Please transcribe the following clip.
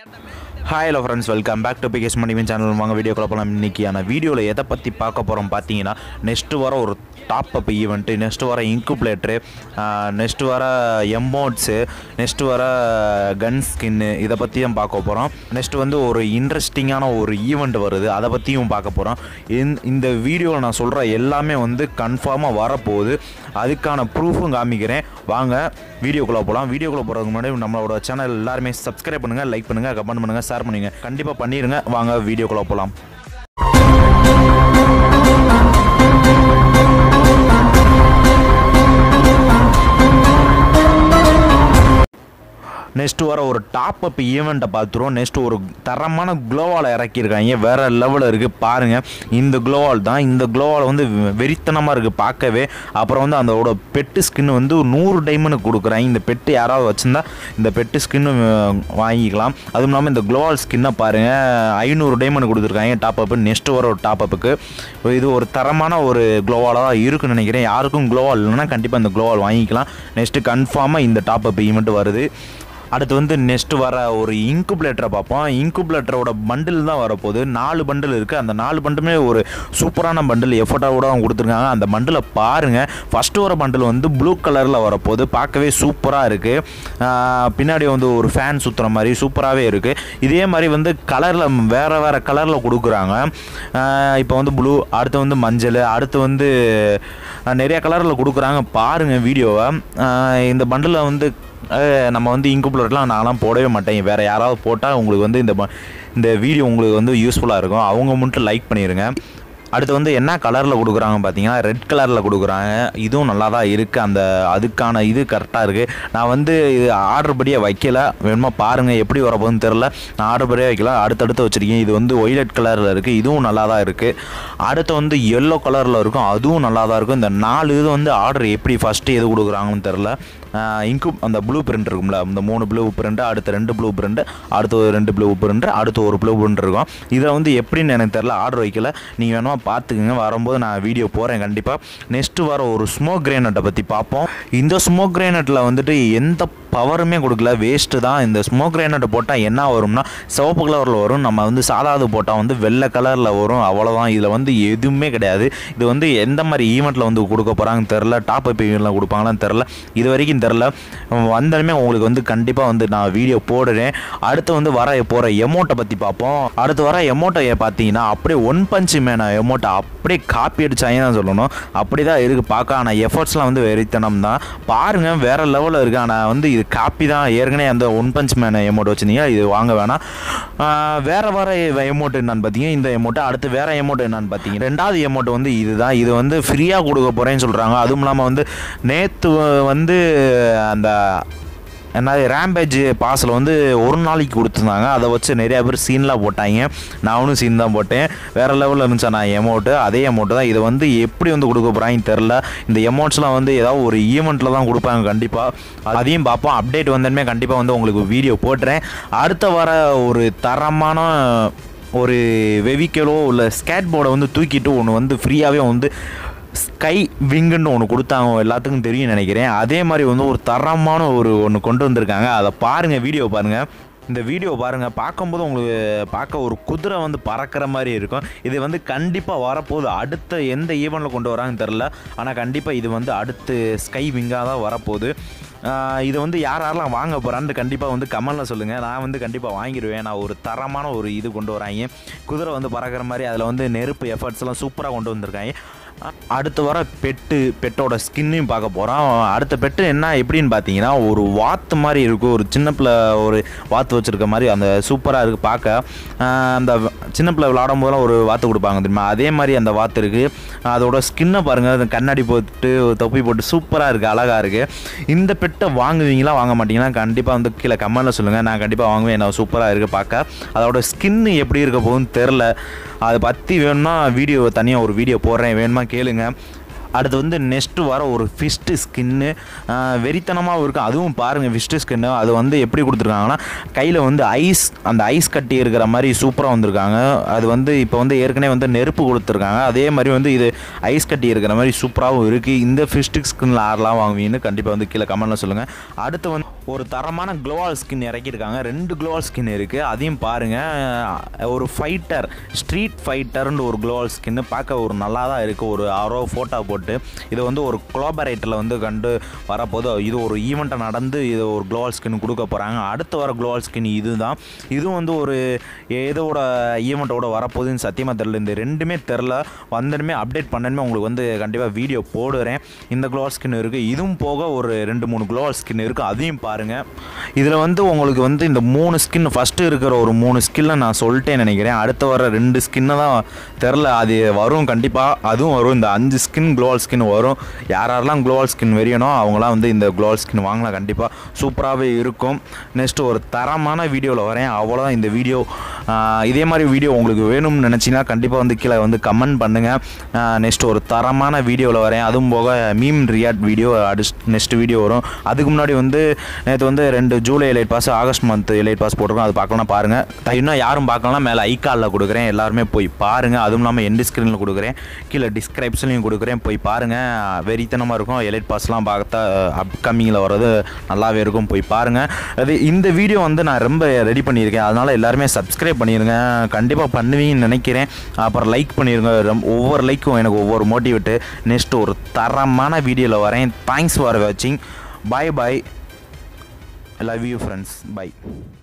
hi hello friends welcome back to பிகேஸ் மணிவன் channel வாங்க வீடியோ போகலாம் இன்றைக்கியான வீடியோவில் எதை பற்றி பார்க்க போகிறோம் பார்த்தீங்கன்னா நெக்ஸ்ட்டு வர ஒரு டாப் அப் ஈவெண்ட்டு நெக்ஸ்ட்டு வர இன்குப்ளேட்ரு நெக்ஸ்ட்டு வர எம்போட்ஸு நெக்ஸ்ட்டு வர கன் ஸ்கின்னு இதை பற்றியும் பார்க்க போகிறோம் நெக்ஸ்ட் வந்து ஒரு இன்ட்ரெஸ்டிங்கான ஒரு ஈவெண்ட் வருது அதை பற்றியும் பார்க்க போகிறோம் இந்த வீடியோவில் நான் சொல்கிற எல்லாமே வந்து கன்ஃபார்மாக வரப்போகுது அதுக்கான ப்ரூஃபும் காமிக்கிறேன் வாங்க வீடியோக்குள்ளே போகலாம் வீடியோக்குள்ளே போகிறதுக்கு முன்னாடி நம்மளோட சேனல் எல்லாருமே சப்ஸ்கிரைப் பண்ணுங்கள் லைக் பண்ணுங்கள் கமெண்ட் பண்ணுங்கள் ஷேர் பண்ணுங்க கண்டிப்பாக பண்ணிடுங்க வாங்க வீடியோக்குள்ளே போகலாம் நெக்ஸ்ட் வர ஒரு டாப் அப் ஈவெண்ட்டை பார்த்துருவோம் நெக்ஸ்ட் ஒரு தரமான குளோவால் இறக்கியிருக்காங்க வேறு லெவலில் இருக்குது பாருங்கள் இந்த குளோவால் தான் இந்த குளோவால் வந்து வெறித்தனமாக இருக்குது பார்க்கவே அப்புறம் வந்து அதோட பெட்டு ஸ்கின் வந்து ஒரு நூறு டைமண்டுக்கு கொடுக்குறாங்க இந்த பெட்டு யாராவது வச்சுருந்தா இந்த பெட்டு ஸ்கின்னு வாங்கிக்கலாம் அதுவும் இல்லாமல் இந்த குளோவால் ஸ்கின்னை பாருங்கள் ஐநூறு டைமண்ட் கொடுத்துருக்காங்க டாப் அப்பு நெக்ஸ்ட் வர ஒரு டாப் அப்புக்கு இது ஒரு தரமான ஒரு குளோவாலாக தான் இருக்குன்னு நினைக்கிறேன் யாருக்கும் குளோவால் இல்லைன்னா கண்டிப்பாக இந்த குளோவால் வாங்கிக்கலாம் நெக்ஸ்ட்டு கன்ஃபார்மாக இந்த டாப் அப் ஈவெண்ட் வருது அடுத்து வந்து நெக்ஸ்ட் வர ஒரு இன்குப்லேட்டரை பார்ப்போம் இன்குப்லேட்டரோட பண்டில் தான் வரப்போகுது நாலு பண்டில் இருக்குது அந்த நாலு பண்டுமே ஒரு சூப்பரான பண்டில் எஃபர்ட்டாக அவங்க கொடுத்துருக்காங்க அந்த பண்டிலை பாருங்கள் ஃபஸ்ட்டு வர பண்டில் வந்து ப்ளூ கலரில் வரப்போகுது பார்க்கவே சூப்பராக இருக்குது பின்னாடி வந்து ஒரு ஃபேன் சுற்றுற மாதிரி சூப்பராகவே இருக்குது இதே மாதிரி வந்து கலரில் வேறு வேறு கலரில் கொடுக்குறாங்க இப்போ வந்து ப்ளூ அடுத்து வந்து மஞ்சள் அடுத்து வந்து நிறைய கலரில் கொடுக்குறாங்க பாருங்கள் வீடியோவை இந்த பண்டில் வந்து நம்ம வந்து இன்குப்ளர்லாம் நான்லாம் போடவே மாட்டேன் வேறு யாராவது போட்டால் உங்களுக்கு வந்து இந்த இந்த வீடியோ உங்களுக்கு வந்து யூஸ்ஃபுல்லாக இருக்கும் அவங்க மட்டும் லைக் பண்ணிடுங்க அடுத்து வந்து என்ன கலரில் கொடுக்குறாங்க பார்த்தீங்கன்னா ரெட் கலரில் கொடுக்குறாங்க இதுவும் நல்லா தான் இருக்குது அந்த அதுக்கான இது கரெக்டாக இருக்குது நான் வந்து இது ஆர்டர் படியாக வைக்கல வேணுமா பாருங்கள் எப்படி வரப்போகுதுன்னு தெரில நான் ஆர்டர் படியாக வைக்கல அடுத்தடுத்து வச்சுருக்கேன் இது வந்து ஒய்லட் கலரில் இருக்குது இதுவும் நல்லா தான் இருக்குது அடுத்து வந்து எல்லோ கலரில் இருக்கும் அதுவும் நல்லா தான் இருக்கும் இந்த நாலு இது வந்து ஆர்டர் எப்படி ஃபஸ்ட்டு எது கொடுக்குறாங்கன்னு தெரில இங்கு அந்த ப்ளூ பிரிண்ட் இருக்கும்ல இந்த மூணு ப்ளூ பிரிண்ட் அடுத்து ரெண்டு ப்ளூ பிரிண்ட் அடுத்து ஒரு ரெண்டு ப்ளூ பிரிண்ட் அடுத்து ஒரு ப்ளூ பிரிண்ட் இருக்கும் இதை வந்து எப்படின்னு எனக்கு தெரில ஆர்டர் வைக்கல நீங்கள் வேணுமா பார்த்துக்குங்க வரும்போது நான் வீடியோ போகிறேன் கண்டிப்பாக நெக்ஸ்ட்டு வர ஒரு ஸ்மோக் கிரேனட்டை பற்றி பார்ப்போம் இந்த ஸ்மோக் கிரேனட்டில் வந்துட்டு எந்த பவருமே கொடுக்கல வேஸ்ட்டு தான் இந்த ஸ்மோக் கிரேனட்டை போட்டால் என்ன வரும்னா சிவப்பு கலரில் வரும் நம்ம வந்து சாதாது போட்டால் வந்து வெள்ளை கலரில் வரும் அவ்வளோதான் இதில் வந்து எதுவுமே கிடையாது இது வந்து எந்த மாதிரி ஈவெண்ட்டில் வந்து கொடுக்க போகிறாங்கன்னு தெரில டாப் அப் ஈவெண்ட்டில் கொடுப்பாங்களான்னு தெரில இது வரைக்கும் தெரில வந்தாலுமே உங்களுக்கு வந்து கண்டிப்பாக வந்து நான் வீடியோ போடுறேன் அடுத்து வந்து வர போகிற எமௌண்ட்டை பற்றி பார்ப்போம் அடுத்து வர எமௌண்ட்டை பார்த்தீங்கன்னா அப்படியே ஒன் பஞ்ச் மேன எமௌண்ட்டை அப்படியே காப்பி அடிச்சாங்க தான் சொல்லணும் அப்படி தான் இருக்குது பார்க்க ஆனால் எஃபர்ட்ஸ்லாம் வந்து வெறித்தனம் தான் பாருங்கள் வேறு லெவலில் இருக்குது ஆனால் வந்து இது காப்பி தான் ஏற்கனவே அந்த ஒன் பஞ்ச் மேன எமௌண்ட் வச்சுருந்தீங்க இது வாங்க வேணாம் வேறு வர எமௌண்ட் என்னன்னு பார்த்தீங்கன்னா இந்த எமௌண்ட்டு அடுத்து வேறு எமௌண்ட் என்னன்னு பார்த்தீங்கன்னா ரெண்டாவது எமௌண்ட் வந்து இதுதான் இது வந்து ஃப்ரீயாக கொடுக்க போகிறேன்னு சொல்கிறாங்க அதுவும் இல்லாமல் வந்து நேற்று வந்து அந்த என்ன ரேம்பேஜ் பாஸில் வந்து ஒரு நாளைக்கு கொடுத்துருந்தாங்க அதை வச்சு நிறையா பேர் சீன்லாம் போட்டாங்க நானும் சீன் தான் போட்டேன் வேறு லெவலில் இருந்துச்சு நான் எமௌண்ட்டு அதே அமௌண்ட்டு தான் இதை வந்து எப்படி வந்து கொடுக்க போகிறாங்கன்னு தெரில இந்த எமௌண்ட்ஸ்லாம் வந்து ஏதாவது ஒரு ஈவெண்ட்டில் தான் கொடுப்பாங்க கண்டிப்பாக அதையும் பார்ப்போம் அப்டேட் வந்தோடனே கண்டிப்பாக வந்து உங்களுக்கு வீடியோ போட்டுறேன் அடுத்த வர ஒரு தரமான ஒரு வெவிக்கலோ இல்லை ஸ்கேட் போர்டை வந்து தூக்கிட்டு ஒன்று வந்து ஃப்ரீயாகவே வந்து ஸ்கை விங்குன்னு ஒன்று கொடுத்தாங்க எல்லாத்துக்கும் தெரியும் நினைக்கிறேன் அதே மாதிரி வந்து ஒரு தரமான ஒரு ஒன்று கொண்டு வந்திருக்காங்க அதை பாருங்கள் வீடியோ பாருங்கள் இந்த வீடியோ பாருங்கள் பார்க்கும்போது உங்களுக்கு பார்க்க ஒரு குதிரை வந்து பறக்கிற மாதிரி இருக்கும் இது வந்து கண்டிப்பாக வரப்போகுது அடுத்த எந்த ஈவெண்ட்டில் கொண்டு வராங்கன்னு தெரில ஆனால் கண்டிப்பாக இது வந்து அடுத்து ஸ்கை விங்காக தான் வரப்போகுது இதை வந்து யார் யாரெல்லாம் வாங்க போகிறான்னு கண்டிப்பாக வந்து கமலில் சொல்லுங்கள் நான் வந்து கண்டிப்பாக வாங்கிடுவேன் நான் ஒரு தரமான ஒரு இது கொண்டு வராங்க குதிரை வந்து பறக்கிற மாதிரி அதில் வந்து நெருப்பு எஃபர்ட்ஸ்லாம் சூப்பராக கொண்டு வந்திருக்காங்க அடுத்து வர பெட்டு பெட்டோட ஸ்கின்னையும் பார்க்க போகிறோம் அடுத்த பெட்டு என்ன எப்படின்னு பார்த்தீங்கன்னா ஒரு வாத்து மாதிரி இருக்கும் ஒரு சின்ன பிள்ளை ஒரு வாத்து வச்சுருக்க மாதிரி அந்த சூப்பராக இருக்குது பார்க்க அந்த சின்ன பிள்ளை விளாடும் போதெல்லாம் ஒரு வாத்து கொடுப்பாங்க தெரியுமா அதே மாதிரி அந்த வாத்து இருக்குது அதோட ஸ்கின்னை பாருங்கள் அந்த கண்ணாடி போட்டு தொப்பி போட்டு சூப்பராக இருக்குது அழகாக இருக்குது இந்த பெட்டை வாங்குவீங்களா வாங்க மாட்டீங்களா கண்டிப்பாக வந்து கீழே கமெண்டில் சொல்லுங்கள் நான் கண்டிப்பாக வாங்குவேன் நான் சூப்பராக இருக்குது பார்க்க அதோட ஸ்கின்னு எப்படி இருக்க போகுதுன்னு தெரில அதை பற்றி வேணும்னா வீடியோ தனியாக ஒரு வீடியோ போடுறேன் வேணுமா கேளுங்க அடுத்து வந்து நெக்ஸ்ட்டு வர ஒரு ஃபிஸ்ட்டு ஸ்கின்னு வெறித்தனமாகவும் இருக்கும் அதுவும் பாருங்கள் ஃபிஸ்ட்டு ஸ்கின்னு அது வந்து எப்படி கொடுத்துருக்காங்கன்னா கையில் வந்து ஐஸ் அந்த ஐஸ் கட்டி இருக்கிற மாதிரி சூப்பராக வந்திருக்காங்க அது வந்து இப்போ வந்து ஏற்கனவே வந்து நெருப்பு கொடுத்துருக்காங்க அதே மாதிரி வந்து இது ஐஸ் கட்டி இருக்கிற மாதிரி சூப்பராகவும் இருக்குது இந்த ஃபிஸ்ட்டு ஸ்கின்னில் ஆறலாம் வாங்குவீங்கன்னு கண்டிப்பாக வந்து கீழே கமெண்ட்டில் சொல்லுங்கள் அடுத்து வந்து ஒரு தரமான க்ளோவால் ஸ்கின் இறக்கியிருக்காங்க ரெண்டு க்ளோவால் ஸ்கின் இருக்குது அதையும் பாருங்கள் ஒரு ஃபைட்டர் ஸ்ட்ரீட் ஃபைட்டர்னு ஒரு க்ளோவால் ஸ்கின்னு பார்க்க ஒரு நல்லா தான் இருக்குது ஒரு ஆரோ ஃபோட்டோ போட்டு இது வந்து ஒரு குளோபரேட்டில் வந்து கண்டு வரப்போது இது ஒரு ஈவெண்ட்டை நடந்து இது ஒரு க்ளோவால் ஸ்கின் கொடுக்க போகிறாங்க அடுத்து வர க்ளோவால் ஸ்கின் இது தான் இதுவும் வந்து ஒரு ஏதோட ஈவெண்ட்டோட வரப்போகுதுன்னு சத்தியமாக தெரில இந்த ரெண்டுமே தெரில வந்தனுமே அப்டேட் பண்ணணுமே உங்களுக்கு வந்து கண்டிப்பாக வீடியோ போடுறேன் இந்த க்ளோவால் ஸ்கின் இருக்குது இதுவும் போக ஒரு ரெண்டு மூணு க்ளோவால் ஸ்கின் இருக்குது அதையும் பாருங்கள் இதில் வந்து உங்களுக்கு வந்து இந்த மூணு ஸ்கின் ஃபஸ்ட்டு இருக்கிற ஒரு மூணு ஸ்கின்னை நான் சொல்லிட்டேன் நினைக்கிறேன் அடுத்து வர ரெண்டு ஸ்கின்னு தான் தெரில அது வரும் கண்டிப்பாக அதுவும் வரும் இந்த அஞ்சு ஸ்கின் க்ளோவால் ஸ்கின் வரும் யார் யாரெல்லாம் க்ளோவால் ஸ்கின் வெறியனோ அவங்களாம் வந்து இந்த க்ளோவால் ஸ்கின் வாங்கலாம் கண்டிப்பாக சூப்பராகவே இருக்கும் நெக்ஸ்ட்டு ஒரு தரமான வீடியோவில் வரேன் அவ்வளோதான் இந்த வீடியோ இதே மாதிரி வீடியோ உங்களுக்கு வேணும்னு நினச்சிங்கன்னா கண்டிப்பாக வந்து கீழே வந்து கமெண்ட் பண்ணுங்கள் நெக்ஸ்ட் ஒரு தரமான வீடியோவில் வரேன் அதுவும் போக மீம் ரியாக்ட் வீடியோ அடி நெக்ஸ்ட் வீடியோ வரும் அதுக்கு முன்னாடி வந்து நேற்று வந்து ரெண்டு July elite pass August month elite pass போட்டிருக்கோம் அது பார்க்கலாம் பாருங்கள் இன்னும் யாரும் பார்க்கலாம் மேலே ஐக்காலில் கொடுக்குறேன் எல்லாருமே போய் பாருங்கள் அதுவும் இல்லாமல் எண்டு ஸ்க்ரீனில் கொடுக்குறேன் கீழே டிஸ்கிரிப்ஷன்லையும் கொடுக்குறேன் போய் பாருங்கள் வெறித்தனமாக இருக்கும் எலைட் பாஸ்லாம் பார்த்தா அப்கமிங்கில் வர்றது நல்லாவே இருக்கும் போய் பாருங்கள் அது இந்த வீடியோ வந்து நான் ரொம்ப ரெடி பண்ணியிருக்கேன் அதனால் எல்லாருமே சப்ஸ்கிரைப் பண்ணிடுங்க கண்டிப்பாக பண்ணுவீங்கன்னு நினைக்கிறேன் அப்புறம் லைக் பண்ணிடுங்க ரொம்ப ஒவ்வொரு லைக்கும் எனக்கு ஒவ்வொரு மோட்டிவேட்டு நெக்ஸ்ட் ஒரு தரமான வீடியோவில் வரேன் தேங்க்ஸ் ஃபார் வாட்சிங் bye bye love you friends by